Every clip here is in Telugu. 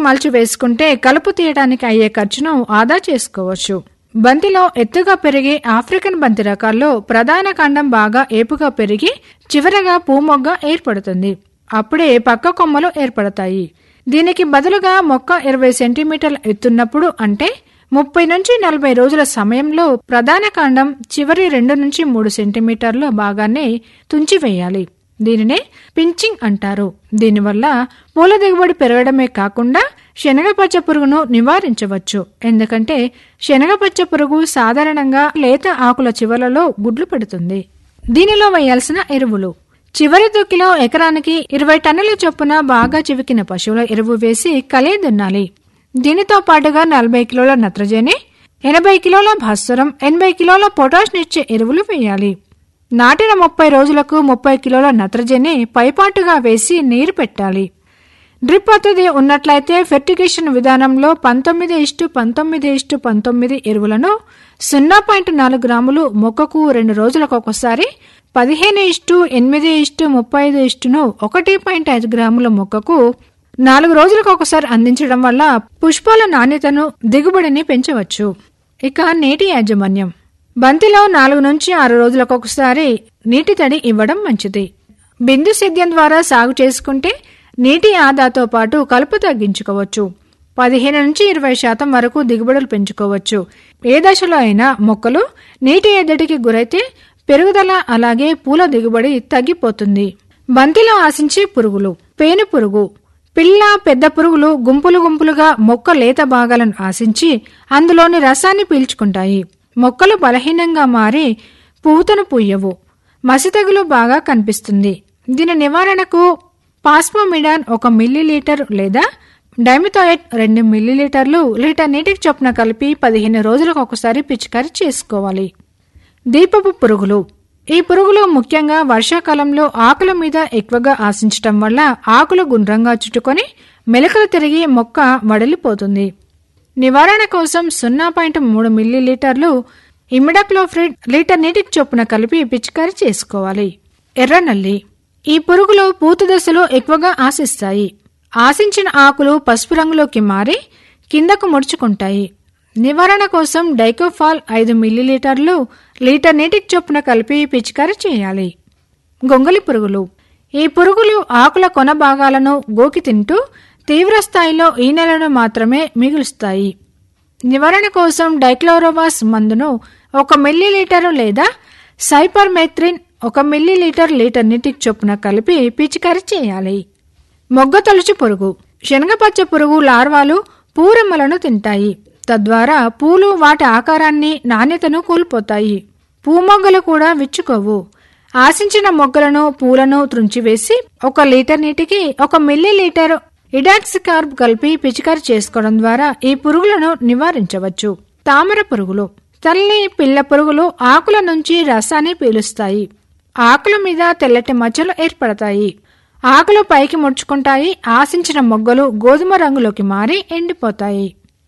మల్చి వేసుకుంటే కలుపు తీయడానికి అయ్యే ఖర్చును ఆదా చేసుకోవచ్చు బంతిలో ఎత్తుగా పెరిగే ఆఫ్రికన్ బంతి రకాల్లో ప్రధాన కాండం బాగా ఏపుగా పెరిగి చివరగా పూమొగ్గ ఏర్పడుతుంది అప్పుడే పక్క కొమ్మలు ఏర్పడతాయి దీనికి బదులుగా మొక్క ఇరవై సెంటీమీటర్ల ఎత్తున్నప్పుడు అంటే ముప్పై నుంచి నలభై రోజుల సమయంలో ప్రధాన కాండం చివరి రెండు నుంచి మూడు సెంటీమీటర్ల భాగాన్ని తుంచివేయాలి దీనినే పించింగ్ అంటారు దీనివల్ల పూల దిగుబడి పెరగడమే కాకుండా శనగపచ్చ పురుగును నివారించవచ్చు ఎందుకంటే శనగపచ్చ పురుగు సాధారణంగా లేత ఆకుల చివరలో గుడ్లు పెడుతుంది దీనిలో వేయాల్సిన ఎరువులు చివరి దుక్కిలో ఎకరానికి ఇరవై టన్నుల చొప్పున బాగా చివికిన పశువుల ఎరువు వేసి కలే దున్నాలి దీనితో పాటుగా నలభై కిలోల నత్రజని ఎనభై కిలోల భాస్వరం ఎనభై కిలోల పొటాష్నిచ్చే ఎరువులు వేయాలి నాటిన ముప్పై రోజులకు ముప్పై కిలోల నత్రజని పైపాటుగా వేసి నీరు పెట్టాలి డ్రిప్ పద్ధతి ఉన్నట్లయితే ఫెర్టిగేషన్ విధానంలో పంతొమ్మిది ఇష్టు పంతొమ్మిది ఇష్టు పంతొమ్మిది ఎరువులను సున్నా పాయింట్ నాలుగు గ్రాములు మొక్కకు రెండు రోజులకు ఒకసారి పదిహేను ఇష్టు ఎనిమిది ఇష్టు ముప్పై ఐదు ఇష్టును ఒకటి పాయింట్ ఐదు గ్రాముల మొక్కకు నాలుగు రోజులకు ఒకసారి అందించడం వల్ల పుష్పాల నాణ్యతను దిగుబడిని పెంచవచ్చు ఇక నీటి యాజమాన్యం బంతిలో నాలుగు నుంచి ఆరు రోజులకు ఒకసారి నీటి తడి ఇవ్వడం మంచిది బిందు సేద్యం ద్వారా సాగు చేసుకుంటే నీటి ఆదాతో పాటు కలుపు తగ్గించుకోవచ్చు పదిహేను నుంచి ఇరవై శాతం వరకు దిగుబడులు పెంచుకోవచ్చు ఏ దశలో అయినా మొక్కలు నీటి ఎద్దడికి గురైతే పెరుగుదల అలాగే పూల దిగుబడి తగ్గిపోతుంది బంతిలో ఆశించే పురుగులు పేను పురుగు పిల్ల పెద్ద పురుగులు గుంపులు గుంపులుగా మొక్క లేత భాగాలను ఆశించి అందులోని రసాన్ని పీల్చుకుంటాయి మొక్కలు బలహీనంగా మారి పూతను పూయవు మసితగులు బాగా కనిపిస్తుంది దీని నివారణకు పాస్మోమిడాన్ ఒక మిల్లీలీటర్ లేదా డైమిథోయట్ రెండు మిల్లీలీటర్లు లీటర్ నీటికి చొప్పున కలిపి పదిహేను రోజులకు ఒకసారి పిచికారీ చేసుకోవాలి దీపపు పురుగులు ఈ పురుగులు ముఖ్యంగా వర్షాకాలంలో ఆకుల మీద ఎక్కువగా ఆశించటం వల్ల ఆకులు గుండ్రంగా చుట్టుకొని మెలకలు తిరిగి మొక్క వడలిపోతుంది నివారణ కోసం సున్నా పాయింట్ మూడు మిల్లీలీటర్లు ఇమిడాక్లోఫ్రిడ్ లీటర్ నీటికి చొప్పున కలిపి పిచికారీ చేసుకోవాలి ఎర్రనల్లి ఈ పురుగులు పూత దశలో ఎక్కువగా ఆశిస్తాయి ఆశించిన ఆకులు పసుపు రంగులోకి మారి కిందకు ముడుచుకుంటాయి నివారణ కోసం డైకోఫాల్ ఐదు మిల్లీలీటర్లు లీటర్ నీటికి చొప్పున కలిపి పిచికారీ చేయాలి గొంగలి పురుగులు ఈ పురుగులు ఆకుల కొన భాగాలను గోకి తింటూ తీవ్ర స్థాయిలో ఈ నెలను మాత్రమే మిగులుస్తాయి నివారణ కోసం డైక్లోరోవాస్ మందును ఒక మిల్లీలీటరు లేదా సైపర్మెత్రిన్ ఒక మిల్లీలీటర్ లీటర్ నీటికి చొప్పున కలిపి పిచికారీ చేయాలి మొగ్గ తొలుచు పురుగు శనగపచ్చ పురుగు లార్వాలు పూరెమ్మలను తింటాయి తద్వారా పూలు వాటి ఆకారాన్ని నాణ్యతను కోల్పోతాయి పూమొగ్గలు కూడా విచ్చుకోవు ఆశించిన మొగ్గలను పూలను త్రుంచివేసి ఒక లీటర్ నీటికి ఒక మిల్లీ లీటర్ ఇడాక్సికార్బ్ కలిపి పిచికారి చేసుకోవడం ద్వారా ఈ పురుగులను నివారించవచ్చు తామర పురుగులు తల్లి పిల్ల పురుగులు ఆకుల నుంచి రసాన్ని పీలుస్తాయి ఆకుల మీద తెల్లటి మచ్చలు ఏర్పడతాయి ఆకులు పైకి ముడుచుకుంటాయి ఆశించిన మొగ్గలు గోధుమ రంగులోకి మారి ఎండిపోతాయి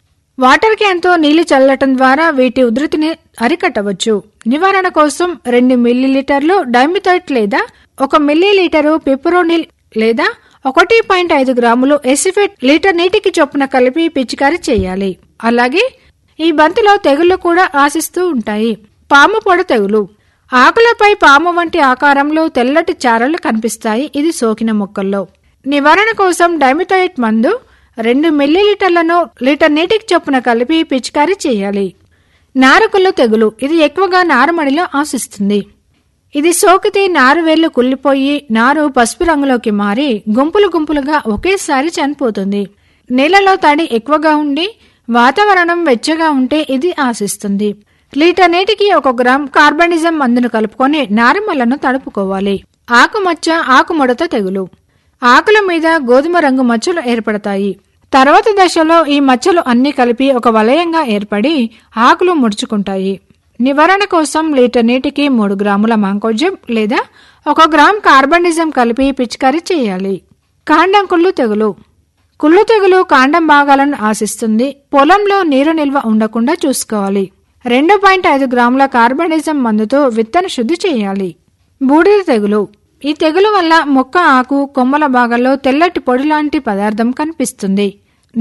వాటర్ క్యాన్తో నీళ్లు చల్లటం ద్వారా వీటి ఉధృతిని అరికట్టవచ్చు నివారణ కోసం రెండు మిల్లీలీటర్లు డైమిథైట్ లేదా ఒక మిల్లీలీటరు పిప్రోనిల్ లేదా ఒకటి పాయింట్ ఐదు గ్రాములు ఎసిఫెట్ లీటర్ నీటికి చొప్పున కలిపి పిచికారీ చేయాలి అలాగే ఈ బంతిలో తెగుళ్లు కూడా ఆశిస్తూ ఉంటాయి పాము పొడ తెగులు ఆకులపై పాము వంటి ఆకారంలో తెల్లటి చారలు కనిపిస్తాయి ఇది సోకిన మొక్కల్లో నివారణ కోసం డైమిథైట్ మందు రెండు మిల్లీలీటర్లను లీటర్ నీటికి చొప్పున కలిపి పిచికారీ చేయాలి నారుకుళ్ళు తెగులు ఇది ఎక్కువగా నారుమడిలో ఆశిస్తుంది ఇది సోకితే నారు వేళ్లు కుళ్ళిపోయి నారు పసుపు రంగులోకి మారి గుంపులు గుంపులుగా ఒకేసారి చనిపోతుంది నీళ్లలో తడి ఎక్కువగా ఉండి వాతావరణం వెచ్చగా ఉంటే ఇది ఆశిస్తుంది లీటర్ నీటికి ఒక గ్రామ్ కార్బనిజం మందును కలుపుకొని నారుమలను తడుపుకోవాలి ఆకుమచ్చ ఆకుముడత తెగులు ఆకుల మీద గోధుమ రంగు మచ్చలు ఏర్పడతాయి తర్వాత దశలో ఈ మచ్చలు అన్ని కలిపి ఒక వలయంగా ఏర్పడి ఆకులు ముడుచుకుంటాయి నివారణ కోసం లీటర్ నీటికి మూడు గ్రాముల మాంకోజెబ్ లేదా ఒక గ్రామ్ కార్బనిజం కలిపి పిచికారీ చేయాలి కాండం కుళ్ళు తెగులు కుళ్ళు తెగులు కాండం భాగాలను ఆశిస్తుంది పొలంలో నీరు నిల్వ ఉండకుండా చూసుకోవాలి రెండు పాయింట్ ఐదు గ్రాముల కార్బనిజం మందుతో విత్తన శుద్ధి చేయాలి బూడిద తెగులు ఈ తెగులు వల్ల మొక్క ఆకు కొమ్మల భాగంలో తెల్లటి పొడి లాంటి పదార్థం కనిపిస్తుంది